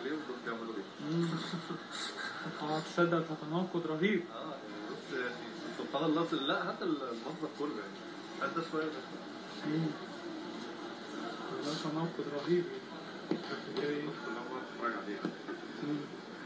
ايه ودول بيعملوا ايه مم. اه تصدق ده تناقض رهيب اه يعني بص يعني سبحان الله لا هات المنظر كله يعني هات ده شويه ده مم. ده تناقض رهيب كده ايه كلها مرة تتفرج عليها مم.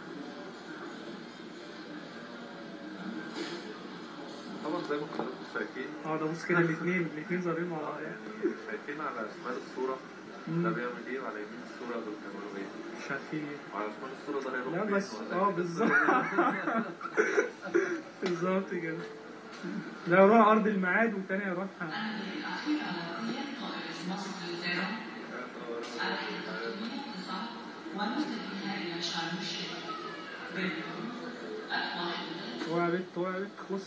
طبعا زي ما حضراتكم شايفين اه ده بص كده الاثنين الاثنين ظاهرين مع بعض يعني شايفين على شمال الصورة مم. ده بيعمل ايه وعلى يمين الصورة دول بيعملوا ايه مش عارفين ايه وعلى شمال الصورة ده هيروح لا فين بس ولا اه إيه؟ بالظبط بالظبط كده ده يروح ارض الميعاد والتاني يروح وقع بيت وقع بيت بص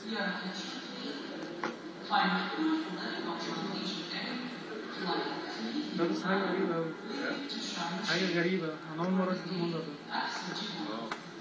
ده بس حاجة غريبة أوي حاجة غريبة أنا أول مرة أشوف المنظر ده اه